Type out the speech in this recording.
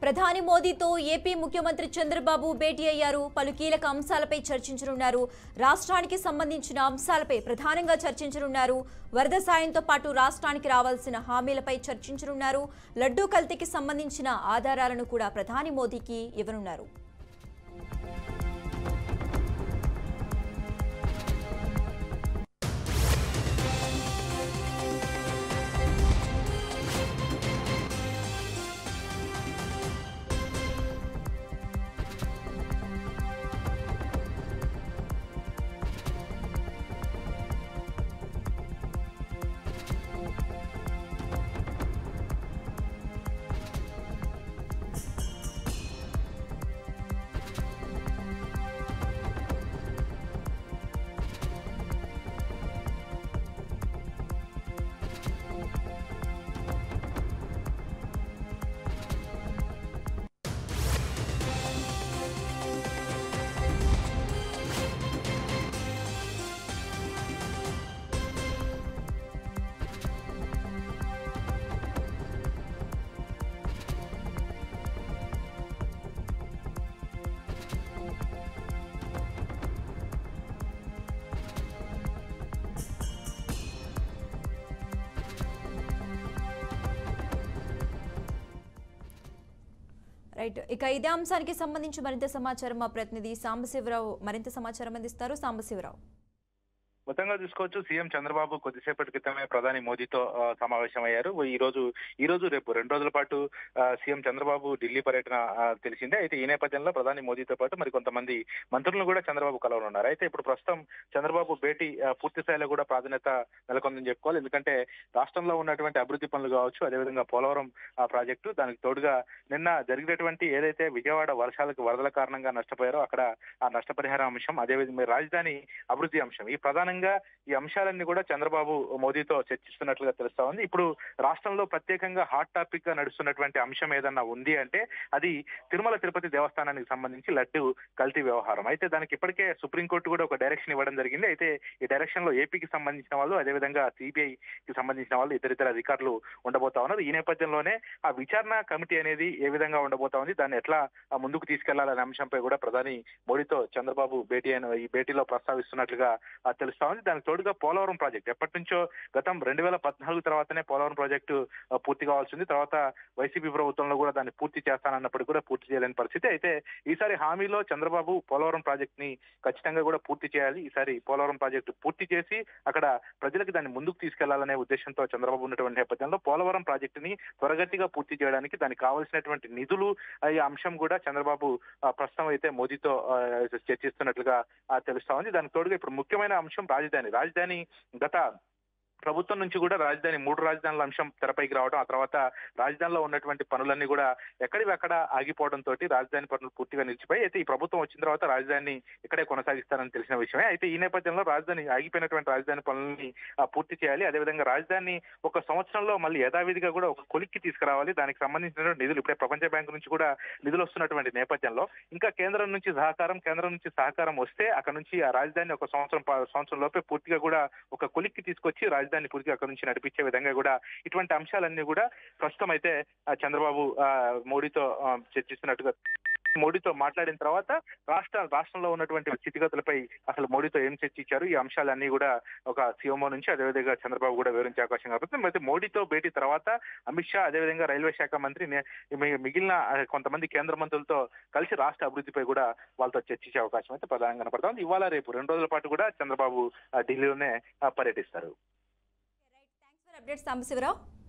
ప్రధాని మోదీతో ఏపీ ముఖ్యమంత్రి చంద్రబాబు భేటీ అయ్యారు పలు కీలక అంశాలపై చర్చించనున్నారు రాష్ట్రానికి సంబంధించిన అంశాలపై ప్రధానంగా చర్చించనున్నారు వరద సాయంతో పాటు రాష్ట్రానికి రావాల్సిన హామీలపై చర్చించనున్నారు లడ్డూ కల్తీకి సంబంధించిన ఆధారాలను కూడా ప్రధాని మోదీకి ఇవ్వనున్నారు రైట్ ఇక ఇదే అంశానికి సంబంధించి మరింత సమాచారం మా ప్రతినిధి సాంబశివరావు మరింత సమాచారం అందిస్తారు సాంబశివరావు మొత్తంగా చూసుకోవచ్చు సీఎం చంద్రబాబు కొద్దిసేపటి క్రితమే ప్రధాని మోదీతో ఆ, సమావేశమయ్యారు ఈ రోజు ఈ రోజు రేపు రెండు రోజుల పాటు ఆ, సీఎం చంద్రబాబు ఢిల్లీ పర్యటన ఆ, తెలిసిందే అయితే ఈ నేపథ్యంలో ప్రధాని మోదీతో పాటు మరి కొంతమంది మంత్రులను కూడా చంద్రబాబు కలవనున్నారు అయితే ఇప్పుడు ప్రస్తుతం చంద్రబాబు భేటీ ఆ, పూర్తి స్థాయిలో కూడా ప్రాధాన్యత నెలకొందని చెప్పుకోవాలి ఎందుకంటే రాష్ట్రంలో ఉన్నటువంటి అభివృద్ధి పనులు కావచ్చు అదేవిధంగా పోలవరం ఆ, ప్రాజెక్టు దానికి తోడుగా నిన్న జరిగినటువంటి ఏదైతే విజయవాడ వర్షాలకు వరదల కారణంగా నష్టపోయారో అక్కడ ఆ నష్టపరిహార అంశం అదేవిధంగా రాజధాని అభివృద్ధి అంశం ఈ ప్రధానంగా ఈ అంశాలన్నీ కూడా చంద్రబాబు మోదీతో చర్చిస్తున్నట్లుగా తెలుస్తా ఉంది ఇప్పుడు రాష్ట్రంలో ప్రత్యేకంగా హాట్ టాపిక్ గా నడుస్తున్నటువంటి అంశం ఏదన్నా ఉంది అంటే అది తిరుమల తిరుపతి దేవస్థానానికి సంబంధించి లడ్డు కల్తీ వ్యవహారం అయితే దానికి ఇప్పటికే సుప్రీంకోర్టు కూడా ఒక డైరెక్షన్ ఇవ్వడం జరిగింది అయితే ఈ డైరెక్షన్ లో ఏపీకి సంబంధించిన వాళ్ళు అదేవిధంగా సిబిఐ కి సంబంధించిన వాళ్ళు ఇతరితర అధికారులు ఉండబోతా ఉన్నారు ఈ నేపథ్యంలోనే ఆ విచారణ కమిటీ అనేది ఏ విధంగా ఉండబోతా ఉంది దాన్ని ఎట్లా ఆ, ముందుకు తీసుకెళ్లాలనే అంశంపై కూడా ప్రధాని మోడీతో చంద్రబాబు భేటీ అయిన ఈ భేటీలో ప్రస్తావిస్తున్నట్లుగా ఆ, తెలుస్తా ఉంది దానికి తోడుగా పోలవరం ప్రాజెక్ట్ ఎప్పటి నుంచో గతం రెండు వేల పద్నాలుగు తర్వాతనే పోలవరం ప్రాజెక్టు ఆ, పూర్తి కావాల్సింది తర్వాత వైసీపీ ప్రభుత్వంలో కూడా దాన్ని పూర్తి చేస్తానన్నప్పటికీ కూడా పూర్తి చేయలేని పరిస్థితి అయితే ఈసారి హామీలో చంద్రబాబు పోలవరం ప్రాజెక్ట్ ని ఖచ్చితంగా కూడా పూర్తి చేయాలి ఈసారి పోలవరం ప్రాజెక్టు పూర్తి చేసి అక్కడ ప్రజలకు దాన్ని ముందుకు తీసుకెళ్లాలనే ఉద్దేశంతో చంద్రబాబు ఉన్నటువంటి నేపథ్యంలో పోలవరం ప్రాజెక్టుని త్వరగతిగా పూర్తి చేయడానికి దానికి కావాల్సినటువంటి నిధులు ఆ, ఈ అంశం కూడా చంద్రబాబు ఆ, ప్రస్తుతం అయితే మోదీతో ఆ, చర్చిస్తున్నట్లుగా ఆ, తెలుస్తా ఉంది దానికి తోడుగా ఇప్పుడు ముఖ్యమైన అంశం రాజధాని రాజధాని గత ప్రభుత్వం నుంచి కూడా రాజధాని మూడు రాజధానుల అంశం తెరపైకి రావడం ఆ తర్వాత రాజధానిలో ఉన్నటువంటి పనులన్నీ కూడా ఎక్కడివి అక్కడ ఆగిపోవడం తోటి రాజధాని పనులు పూర్తిగా నిలిచిపోయి అయితే ఈ ప్రభుత్వం వచ్చిన తర్వాత రాజధానిని ఇక్కడే కొనసాగిస్తారని తెలిసిన విషయమే అయితే ఈ నేపథ్యంలో రాజధాని ఆగిపోయినటువంటి రాజధాని పనులని ఆ, పూర్తి చేయాలి అదేవిధంగా రాజధాని ఒక సంవత్సరంలో మళ్ళీ యథావిధిగా కూడా ఒక కొలిక్కి తీసుకురావాలి దానికి సంబంధించినటువంటి నిధులు ఇప్పుడే ప్రపంచ బ్యాంకు నుంచి కూడా నిధులు వస్తున్నటువంటి నేపథ్యంలో ఇంకా కేంద్రం నుంచి సహకారం కేంద్రం నుంచి సహకారం వస్తే అక్కడ నుంచి ఆ రాజధాని ఒక సంవత్సరం పా- సంవత్సరం లోపే పూర్తిగా కూడా ఒక కొలిక్కి తీసుకొచ్చి రాజధాని పూర్తిగా అక్కడ నుంచి నడిపించే విధంగా కూడా ఇటువంటి అంశాలన్నీ కూడా ప్రస్తుతం అయితే ఆ, చంద్రబాబు ఆ, మోడీతో ఆ, చర్చిస్తున్నట్టుగా మోడీతో మాట్లాడిన తర్వాత రాష్ట్ర రాష్ట్రంలో ఉన్నటువంటి స్థితిగతులపై అసలు మోడీతో ఏం చర్చించారు ఈ అంశాలన్నీ కూడా ఒక సీఎంఓ నుంచి అదేవిధంగా చంద్రబాబు కూడా వివరించే అవకాశం కలుగుతుంది అయితే మోడీతో భేటీ తర్వాత అమిత్ షా అదేవిధంగా రైల్వే శాఖ మంత్రి నే- మి- మిగిలిన ఆ, కొంతమంది కేంద్ర మంత్రులతో కలిసి రాష్ట్ర అభివృద్ధిపై కూడా వాళ్ళతో చర్చించే అవకాశం అయితే ప్రధానంగా కనపడుతుంది ఇవాళ రేపు రెండు రోజుల పాటు కూడా చంద్రబాబు ఆ, ఢిల్లీలోనే ఆ, పర్యటిస్తారు అప్డేట్స్ సాంబశివరావు